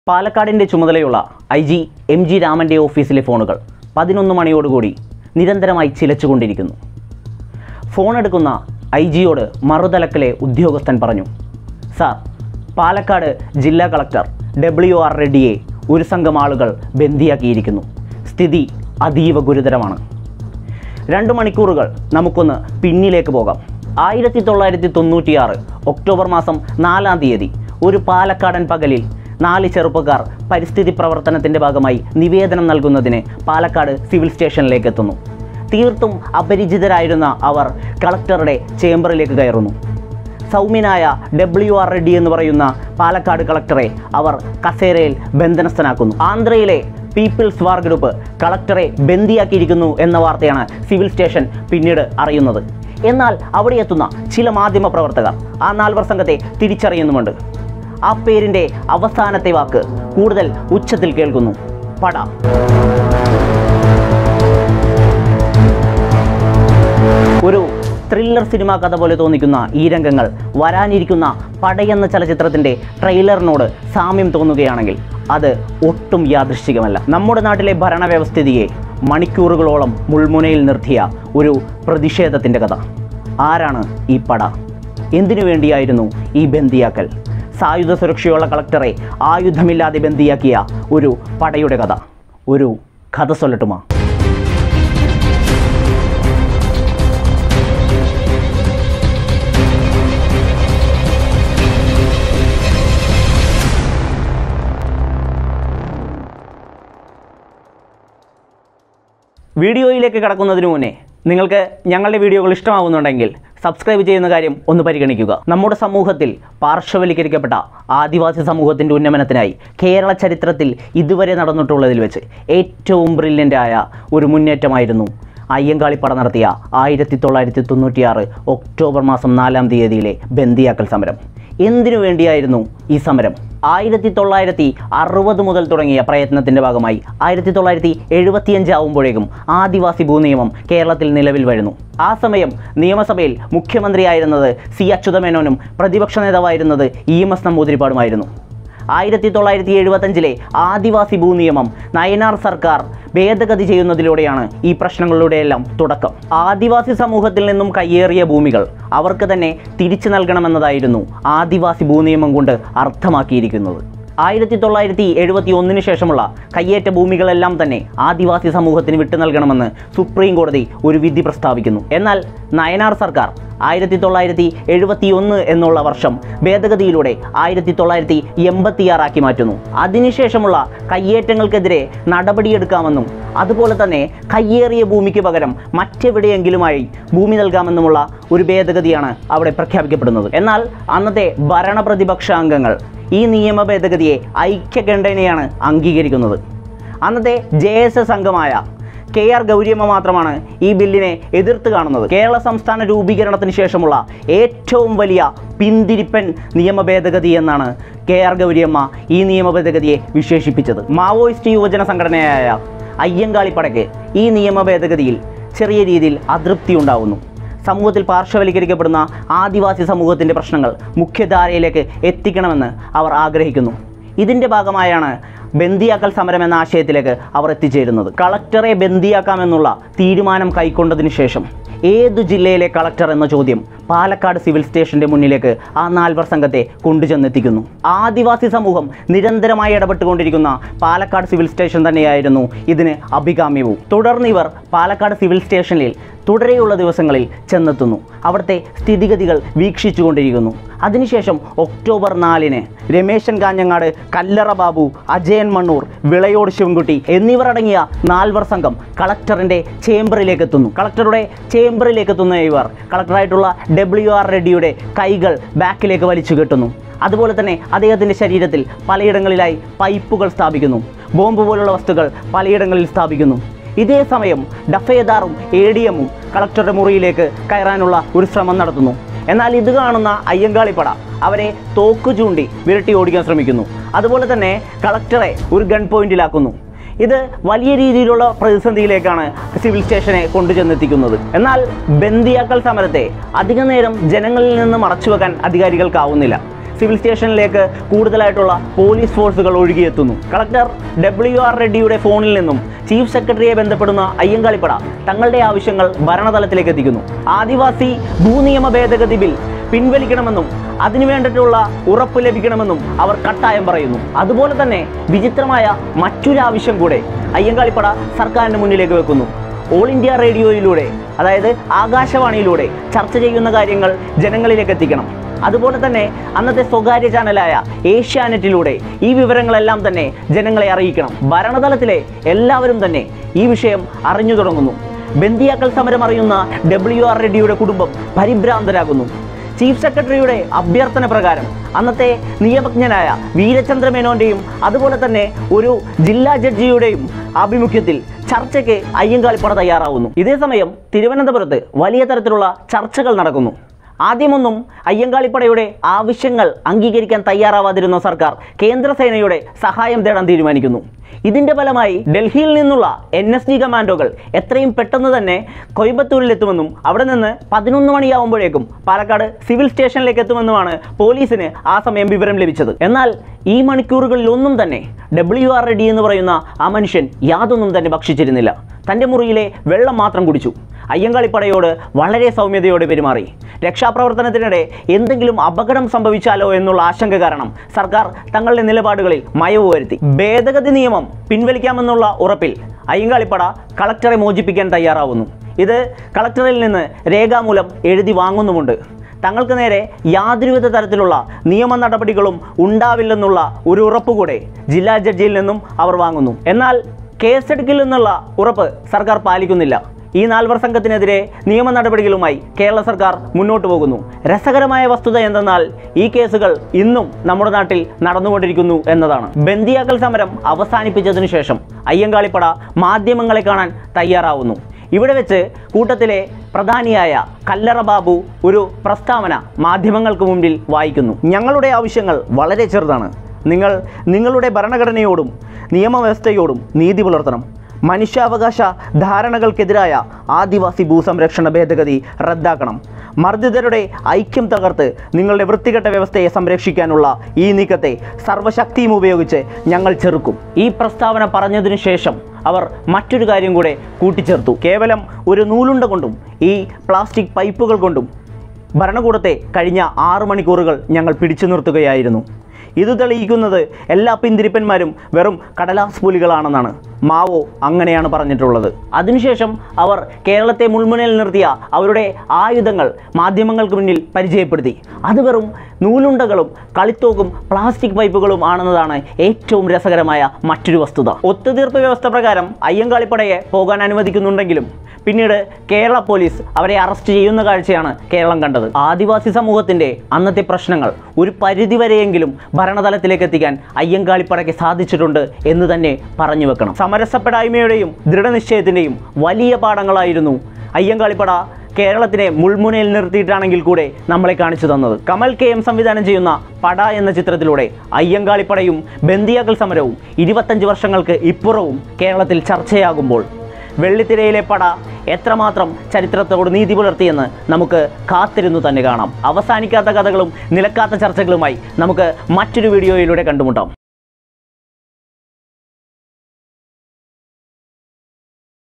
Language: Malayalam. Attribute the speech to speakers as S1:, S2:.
S1: പാലക്കാടിൻ്റെ ചുമതലയുള്ള ഐ ജി എം ജി രാമൻ്റെ ഓഫീസിലെ ഫോണുകൾ പതിനൊന്ന് മണിയോടുകൂടി നിരന്തരമായി ചിലച്ചുകൊണ്ടിരിക്കുന്നു ഫോൺ എടുക്കുന്ന ഐ ജിയോട് മറുതലക്കിലെ ഉദ്യോഗസ്ഥൻ പറഞ്ഞു സാർ പാലക്കാട് ജില്ലാ കളക്ടർ ഡബ്ല്യു ആർ റെഡ്ഡിയെ ഒരു സംഘം ആളുകൾ ബന്ദിയാക്കിയിരിക്കുന്നു സ്ഥിതി അതീവ ഗുരുതരമാണ് രണ്ട് മണിക്കൂറുകൾ നമുക്കൊന്ന് പിന്നിലേക്ക് പോകാം ആയിരത്തി തൊള്ളായിരത്തി തൊണ്ണൂറ്റിയാറ് ഒക്ടോബർ മാസം നാലാം തീയതി ഒരു പാലക്കാടൻ പകലിൽ നാല് ചെറുപ്പക്കാർ പരിസ്ഥിതി പ്രവർത്തനത്തിൻ്റെ ഭാഗമായി നിവേദനം നൽകുന്നതിന് പാലക്കാട് സിവിൽ സ്റ്റേഷനിലേക്ക് എത്തുന്നു തീർത്തും അപരിചിതരായിരുന്ന അവർ കളക്ടറുടെ ചേംബറിലേക്ക് കയറുന്നു സൗമ്യനായ ഡബ്ല്യു ആർ റെഡ്ഡി എന്ന് പറയുന്ന പാലക്കാട് കളക്ടറെ അവർ കസേരയിൽ ബന്ധനസ്ഥനാക്കുന്നു ആന്ധ്രയിലെ പീപ്പിൾസ് വാർ ഗ്രൂപ്പ് കളക്ടറെ ബന്ദിയാക്കിയിരിക്കുന്നു എന്ന വാർത്തയാണ് സിവിൽ സ്റ്റേഷൻ പിന്നീട് അറിയുന്നത് എന്നാൽ അവിടെ എത്തുന്ന ചില മാധ്യമ പ്രവർത്തകർ ആ നാൽവർ സംഘത്തെ തിരിച്ചറിയുന്നുമുണ്ട് ആ പേരിൻ്റെ അവസാനത്തെ വാക്ക് കൂടുതൽ ഉച്ചത്തിൽ കേൾക്കുന്നു പട ഒരു ത്രില്ലർ സിനിമാ കഥ പോലെ തോന്നിക്കുന്ന ഈ രംഗങ്ങൾ വരാനിരിക്കുന്ന പടയെന്ന ചലച്ചിത്രത്തിൻ്റെ ട്രെയിലറിനോട് സാമ്യം തോന്നുകയാണെങ്കിൽ അത് ഒട്ടും യാദൃശ്ചികമല്ല നമ്മുടെ നാട്ടിലെ ഭരണവ്യവസ്ഥിതിയെ മണിക്കൂറുകളോളം മുൾമുനയിൽ നിർത്തിയ ഒരു പ്രതിഷേധത്തിൻ്റെ കഥ ആരാണ് ഈ പട എന്തിനു വേണ്ടിയായിരുന്നു ഈ ബന്ദിയാക്കൽ സായുധ സുരക്ഷയുള്ള കളക്ടറെ ആയുധമില്ലാതെ ബന്ദിയാക്കിയ ഒരു പടയുടെ കഥ ഒരു കഥ സൊല്ലട്ടുമാ വീഡിയോയിലേക്ക് കടക്കുന്നതിന് മുന്നേ നിങ്ങൾക്ക് ഞങ്ങളുടെ വീഡിയോകൾ ഇഷ്ടമാവുന്നുണ്ടെങ്കിൽ സബ്സ്ക്രൈബ് ചെയ്യുന്ന കാര്യം ഒന്ന് പരിഗണിക്കുക നമ്മുടെ സമൂഹത്തിൽ പാർശ്വവൽക്കരിക്കപ്പെട്ട ആദിവാസി സമൂഹത്തിൻ്റെ ഉന്നമനത്തിനായി കേരള ചരിത്രത്തിൽ ഇതുവരെ നടന്നിട്ടുള്ളതിൽ വെച്ച് ഏറ്റവും ബ്രില്യൻ്റ് ആയ ഒരു മുന്നേറ്റമായിരുന്നു അയ്യങ്കാളിപ്പട നടത്തിയ ആയിരത്തി തൊള്ളായിരത്തി തൊണ്ണൂറ്റിയാറ് ഒക്ടോബർ മാസം നാലാം തീയതിയിലെ ബന്ദിയാക്കൽ സമരം എന്തിനു വേണ്ടിയായിരുന്നു ഈ സമരം ആയിരത്തി തൊള്ളായിരത്തി അറുപത് മുതൽ തുടങ്ങിയ പ്രയത്നത്തിൻ്റെ ഭാഗമായി ആയിരത്തി തൊള്ളായിരത്തി എഴുപത്തിയഞ്ച് ആവുമ്പോഴേക്കും ആദിവാസി ഭൂനിയമം കേരളത്തിൽ നിലവിൽ വരുന്നു ആ സമയം നിയമസഭയിൽ മുഖ്യമന്ത്രിയായിരുന്നത് സി അച്യുതമേനോനും പ്രതിപക്ഷ നേതാവായിരുന്നത് ഇ എം എസ് നമ്പൂതിരിപ്പാടുമായിരുന്നു ആയിരത്തി തൊള്ളായിരത്തി എഴുപത്തഞ്ചിലെ ആദിവാസി ഭൂനിയമം നയനാർ സർക്കാർ ഭേദഗതി ചെയ്യുന്നതിലൂടെയാണ് ഈ പ്രശ്നങ്ങളുടെയെല്ലാം തുടക്കം ആദിവാസി സമൂഹത്തിൽ നിന്നും കയ്യേറിയ ഭൂമികൾ അവർക്ക് തന്നെ തിരിച്ചു നൽകണമെന്നതായിരുന്നു ആദിവാസി ഭൂനിയമം കൊണ്ട് അർത്ഥമാക്കിയിരിക്കുന്നത് ആയിരത്തി തൊള്ളായിരത്തി എഴുപത്തി ഒന്നിന് ശേഷമുള്ള കയ്യേറ്റ ഭൂമികളെല്ലാം തന്നെ ആദിവാസി സമൂഹത്തിന് വിട്ടു നൽകണമെന്ന് സുപ്രീം കോടതി ഒരു വിധി പ്രസ്താവിക്കുന്നു എന്നാൽ നയനാർ സർക്കാർ ആയിരത്തി തൊള്ളായിരത്തി എഴുപത്തി ഒന്ന് എന്നുള്ള വർഷം ഭേദഗതിയിലൂടെ ആയിരത്തി തൊള്ളായിരത്തി എൺപത്തിയാറാക്കി മാറ്റുന്നു അതിനുശേഷമുള്ള കയ്യേറ്റങ്ങൾക്കെതിരെ നടപടിയെടുക്കാമെന്നും അതുപോലെ തന്നെ കയ്യേറിയ ഭൂമിക്ക് പകരം മറ്റെവിടെയെങ്കിലുമായി ഭൂമി നൽകാമെന്നുമുള്ള ഒരു ഭേദഗതിയാണ് അവിടെ പ്രഖ്യാപിക്കപ്പെടുന്നത് എന്നാൽ അന്നത്തെ ഭരണപ്രതിപക്ഷ അംഗങ്ങൾ ഈ നിയമ ഭേദഗതിയെ ഐക്യകണ്ഠേനയാണ് അംഗീകരിക്കുന്നത് അന്നത്തെ ജെ എസ് എസ് അംഗമായ കെ ആർ ഗൗരിയമ്മ മാത്രമാണ് ഈ ബില്ലിനെ എതിർത്ത് കാണുന്നത് കേരള സംസ്ഥാന രൂപീകരണത്തിന് ശേഷമുള്ള ഏറ്റവും വലിയ പിന്തിരിപ്പൻ നിയമ ഭേദഗതി എന്നാണ് കെ ആർ ഗൗരിയമ്മ ഈ നിയമ ഭേദഗതിയെ വിശേഷിപ്പിച്ചത് മാവോയിസ്റ്റ് യുവജന സംഘടനയായ അയ്യങ്കാളിപ്പടയ്ക്ക് ഈ നിയമ ഭേദഗതിയിൽ ചെറിയ രീതിയിൽ അതൃപ്തി ഉണ്ടാവുന്നു സമൂഹത്തിൽ പാർശ്വവൽക്കരിക്കപ്പെടുന്ന ആദിവാസി സമൂഹത്തിൻ്റെ പ്രശ്നങ്ങൾ മുഖ്യധാരയിലേക്ക് എത്തിക്കണമെന്ന് അവർ ആഗ്രഹിക്കുന്നു ഇതിൻ്റെ ഭാഗമായാണ് ബന്ദിയാക്കൽ സമരം എന്ന ആശയത്തിലേക്ക് അവർ എത്തിച്ചേരുന്നത് കളക്ടറെ ബന്ദിയാക്കാമെന്നുള്ള തീരുമാനം കൈക്കൊണ്ടതിന് ശേഷം ഏതു ജില്ലയിലെ കളക്ടർ എന്ന ചോദ്യം പാലക്കാട് സിവിൽ സ്റ്റേഷന്റെ മുന്നിലേക്ക് ആ നാൽവർ സംഘത്തെ കൊണ്ടുചെന്നെത്തിക്കുന്നു ആദിവാസി സമൂഹം നിരന്തരമായി ഇടപെട്ടുകൊണ്ടിരിക്കുന്ന പാലക്കാട് സിവിൽ സ്റ്റേഷൻ തന്നെയായിരുന്നു ഇതിന് അഭികാമ്യവും തുടർന്ന് ഇവർ പാലക്കാട് സിവിൽ സ്റ്റേഷനിൽ തുടരെയുള്ള ദിവസങ്ങളിൽ ചെന്നെത്തുന്നു അവിടുത്തെ സ്ഥിതിഗതികൾ വീക്ഷിച്ചുകൊണ്ടിരിക്കുന്നു അതിനുശേഷം ഒക്ടോബർ നാലിന് രമേശൻ കാഞ്ഞങ്ങാട് കല്ലറ ബാബു അജയൻ മണ്ണൂർ വിളയോട് ശിവൻകുട്ടി എന്നിവർ അടങ്ങിയ നാൽവർ സംഘം കളക്ടറിൻ്റെ ചേംബറിലേക്ക് എത്തുന്നു കളക്ടറുടെ ചേംബറിലേക്ക് എത്തുന്ന ഇവർ കളക്ടറായിട്ടുള്ള ഡബ്ല്യു ആർ റെഡ്ഡിയുടെ കൈകൾ ബാക്കിലേക്ക് വലിച്ചു കെട്ടുന്നു അതുപോലെ തന്നെ അദ്ദേഹത്തിൻ്റെ ശരീരത്തിൽ പലയിടങ്ങളിലായി പൈപ്പുകൾ സ്ഥാപിക്കുന്നു ബോംബ് പോലുള്ള വസ്തുക്കൾ പലയിടങ്ങളിൽ സ്ഥാപിക്കുന്നു ഇതേ സമയം ഡഫേദാറും എ ഡി എമ്മും കളക്ടറുടെ മുറിയിലേക്ക് കയറാനുള്ള ഒരു ശ്രമം നടത്തുന്നു എന്നാൽ ഇത് കാണുന്ന അയ്യങ്കാളിപ്പട അവരെ തോക്കു ചൂണ്ടി വിരട്ടി ഓടിക്കാൻ ശ്രമിക്കുന്നു അതുപോലെ തന്നെ കളക്ടറെ ഒരു ഗൺ പോയിന്റിലാക്കുന്നു ഇത് വലിയ രീതിയിലുള്ള പ്രതിസന്ധിയിലേക്കാണ് സിവിൽ സ്റ്റേഷനെ കൊണ്ടുചെന്നെത്തിക്കുന്നത് എന്നാൽ ബന്ദിയാക്കൽ സമരത്തെ അധിക നേരം ജനങ്ങളിൽ നിന്ന് മറച്ചുവെക്കാൻ അധികാരികൾക്കാവുന്നില്ല സിവിൽ സ്റ്റേഷനിലേക്ക് കൂടുതലായിട്ടുള്ള പോലീസ് ഫോഴ്സുകൾ ഒഴുകിയെത്തുന്നു കളക്ടർ ഡബ്ല്യു ആർ റെഡ്ഡിയുടെ ഫോണിൽ നിന്നും ചീഫ് സെക്രട്ടറിയെ ബന്ധപ്പെടുന്ന അയ്യങ്കാളിപ്പട തങ്ങളുടെ ആവശ്യങ്ങൾ ഭരണതലത്തിലേക്ക് എത്തിക്കുന്നു ആദിവാസി ഭൂനിയമ ഭേദഗതി ബിൽ പിൻവലിക്കണമെന്നും അതിനു വേണ്ടിയിട്ടുള്ള ഉറപ്പ് ലഭിക്കണമെന്നും അവർ കട്ടായം പറയുന്നു അതുപോലെ തന്നെ വിചിത്രമായ മറ്റൊരു ആവശ്യം കൂടെ അയ്യങ്കാളിപ്പട സർക്കാരിന് മുന്നിലേക്ക് വെക്കുന്നു ഓൾ ഇന്ത്യ റേഡിയോയിലൂടെ അതായത് ആകാശവാണിയിലൂടെ ചർച്ച ചെയ്യുന്ന കാര്യങ്ങൾ ജനങ്ങളിലേക്ക് എത്തിക്കണം അതുപോലെ തന്നെ അന്നത്തെ സ്വകാര്യ ചാനലായ ഏഷ്യാനെറ്റിലൂടെ ഈ വിവരങ്ങളെല്ലാം തന്നെ ജനങ്ങളെ അറിയിക്കണം ഭരണതലത്തിലെ എല്ലാവരും തന്നെ ഈ വിഷയം അറിഞ്ഞു തുടങ്ങുന്നു ബന്ദിയാക്കൽ സമരം അറിയുന്ന ഡബ്ല്യു ആർ റെഡ്ഡിയുടെ കുടുംബം പരിഭ്രാന്തരാകുന്നു ചീഫ് സെക്രട്ടറിയുടെ അഭ്യർത്ഥന പ്രകാരം അന്നത്തെ നിയമജ്ഞനായ വീരചന്ദ്ര മേനോന്റെയും അതുപോലെ തന്നെ ഒരു ജില്ലാ ജഡ്ജിയുടെയും ആഭിമുഖ്യത്തിൽ ചർച്ചയ്ക്ക് അയ്യങ്കാളിപ്പട തയ്യാറാവുന്നു ഇതേസമയം തിരുവനന്തപുരത്ത് വലിയ തരത്തിലുള്ള ചർച്ചകൾ നടക്കുന്നു ആദ്യമൊന്നും അയ്യങ്കാളിപ്പടയുടെ ആവശ്യങ്ങൾ അംഗീകരിക്കാൻ തയ്യാറാവാതിരുന്ന സർക്കാർ കേന്ദ്രസേനയുടെ സഹായം തേടാൻ തീരുമാനിക്കുന്നു ഇതിന്റെ ഫലമായി ഡൽഹിയിൽ നിന്നുള്ള എൻ എസ് ഡി കമാൻഡോകൾ എത്രയും പെട്ടെന്ന് തന്നെ കോയമ്പത്തൂരിലെത്തുമെന്നും അവിടെ നിന്ന് പതിനൊന്ന് മണിയാവുമ്പോഴേക്കും പാലക്കാട് സിവിൽ സ്റ്റേഷനിലേക്ക് എത്തുമെന്നുമാണ് പോലീസിന് ആ സമയം വിവരം ലഭിച്ചത് എന്നാൽ ഈ മണിക്കൂറുകളിലൊന്നും തന്നെ ഡബ്ല്യു ആർ റെഡി എന്ന് പറയുന്ന ആ മനുഷ്യൻ യാതൊന്നും തന്നെ ഭക്ഷിച്ചിരുന്നില്ല തൻ്റെ മുറിയിലെ വെള്ളം മാത്രം കുടിച്ചു അയ്യങ്കാളിപ്പടയോട് വളരെ സൗമ്യതയോടെ പെരുമാറി രക്ഷാപ്രവർത്തനത്തിനിടെ എന്തെങ്കിലും അപകടം സംഭവിച്ചാലോ എന്നുള്ള ആശങ്ക കാരണം സർക്കാർ തങ്ങളുടെ നിലപാടുകളിൽ മയവ് വരുത്തി ഭേദഗതി നിയമം പിൻവലിക്കാമെന്നുള്ള ഉറപ്പിൽ അയ്യങ്കാളിപ്പട കളക്ടറെ മോചിപ്പിക്കാൻ തയ്യാറാവുന്നു ഇത് കളക്ടറിൽ നിന്ന് രേഖാമൂലം എഴുതി വാങ്ങുന്നുമുണ്ട് തങ്ങൾക്ക് നേരെ യാതൊരുവിധ തരത്തിലുള്ള നിയമ നടപടികളും ഉണ്ടാവില്ലെന്നുള്ള ഒരു ഉറപ്പ് കൂടെ ജില്ലാ ജഡ്ജിയിൽ നിന്നും അവർ വാങ്ങുന്നു എന്നാൽ കേസെടുക്കില്ലെന്നുള്ള ഉറപ്പ് സർക്കാർ പാലിക്കുന്നില്ല ഈ നാൽവർ സംഘത്തിനെതിരെ നിയമ നടപടികളുമായി കേരള സർക്കാർ മുന്നോട്ട് പോകുന്നു രസകരമായ വസ്തുത എന്തെന്നാൽ ഈ കേസുകൾ ഇന്നും നമ്മുടെ നാട്ടിൽ നടന്നുകൊണ്ടിരിക്കുന്നു എന്നതാണ് ബന്ദിയാക്കൽ സമരം അവസാനിപ്പിച്ചതിനു ശേഷം അയ്യങ്കാളിപ്പട മാധ്യമങ്ങളെ കാണാൻ തയ്യാറാവുന്നു ഇവിടെ വെച്ച് കൂട്ടത്തിലെ പ്രധാനിയായ കല്ലറ ബാബു ഒരു പ്രസ്താവന മാധ്യമങ്ങൾക്ക് മുമ്പിൽ വായിക്കുന്നു ഞങ്ങളുടെ ആവശ്യങ്ങൾ വളരെ ചെറുതാണ് നിങ്ങൾ നിങ്ങളുടെ ഭരണഘടനയോടും നിയമവ്യവസ്ഥയോടും നീതി പുലർത്തണം മനുഷ്യാവകാശ ധാരണകൾക്കെതിരായ ആദിവാസി ഭൂസംരക്ഷണ ഭേദഗതി റദ്ദാക്കണം മർദ്ദിതരുടെ ഐക്യം തകർത്ത് നിങ്ങളുടെ വൃത്തികെട്ട വ്യവസ്ഥയെ സംരക്ഷിക്കാനുള്ള ഈ നീക്കത്തെ സർവശക്തിയും ഉപയോഗിച്ച് ഞങ്ങൾ ചെറുക്കും ഈ പ്രസ്താവന പറഞ്ഞതിനു ശേഷം അവർ മറ്റൊരു കാര്യം കൂടെ കൂട്ടിച്ചേർത്തു കേവലം ഒരു നൂലുണ്ട കൊണ്ടും ഈ പ്ലാസ്റ്റിക് പൈപ്പുകൾ കൊണ്ടും ഭരണകൂടത്തെ കഴിഞ്ഞ ആറു മണിക്കൂറുകൾ ഞങ്ങൾ പിടിച്ചു നിർത്തുകയായിരുന്നു ഇത് തെളിയിക്കുന്നത് എല്ലാ പിന്തിരിപ്പന്മാരും വെറും കടലാസ് പുലികളാണെന്നാണ് മാവോ അങ്ങനെയാണ് പറഞ്ഞിട്ടുള്ളത് അതിനുശേഷം അവർ കേരളത്തെ മുൾമുനയിൽ നിർത്തിയ അവരുടെ ആയുധങ്ങൾ മാധ്യമങ്ങൾക്ക് മുന്നിൽ പരിചയപ്പെടുത്തി അത് വെറും നൂലുണ്ടകളും കളിത്തോക്കും പ്ലാസ്റ്റിക് പൈപ്പുകളും ആണെന്നതാണ് ഏറ്റവും രസകരമായ മറ്റൊരു വസ്തുത ഒത്തുതീർപ്പ് വ്യവസ്ഥ പ്രകാരം അയ്യങ്കാളിപ്പടയെ പോകാൻ അനുവദിക്കുന്നുണ്ടെങ്കിലും പിന്നീട് കേരള പോലീസ് അവരെ അറസ്റ്റ് ചെയ്യുന്ന കാഴ്ചയാണ് കേരളം കണ്ടത് ആദിവാസി സമൂഹത്തിന്റെ അന്നത്തെ പ്രശ്നങ്ങൾ ഒരു പരിധിവരെയെങ്കിലും ഭരണതലത്തിലേക്ക് എത്തിക്കാൻ അയ്യങ്കാളിപ്പടയ്ക്ക് സാധിച്ചിട്ടുണ്ട് എന്ന് തന്നെ പറഞ്ഞു വെക്കണം സമരസപ്പെടായ്മയുടെയും ദൃഢനിശ്ചയത്തിന്റെയും വലിയ പാഠങ്ങളായിരുന്നു അയ്യങ്കാളിപ്പട കേരളത്തിനെ മുൾമുനയിൽ നിർത്തിയിട്ടാണെങ്കിൽ കൂടെ നമ്മളെ കാണിച്ചു തന്നത് കമൽ കെ എം സംവിധാനം ചെയ്യുന്ന പട എന്ന ചിത്രത്തിലൂടെ അയ്യങ്കാളിപ്പടയും ബന്ദിയാക്കൽ സമരവും ഇരുപത്തഞ്ച് വർഷങ്ങൾക്ക് ഇപ്പുറവും കേരളത്തിൽ ചർച്ചയാകുമ്പോൾ വെള്ളിത്തിരയിലെ പട എത്രമാത്രം ചരിത്രത്തോട് നീതി പുലർത്തിയെന്ന് നമുക്ക് കാത്തിരുന്നു തന്നെ കാണാം അവസാനിക്കാത്ത കഥകളും നിലക്കാത്ത ചർച്ചകളുമായി നമുക്ക് മറ്റൊരു വീഡിയോയിലൂടെ കണ്ടുമുട്ടാം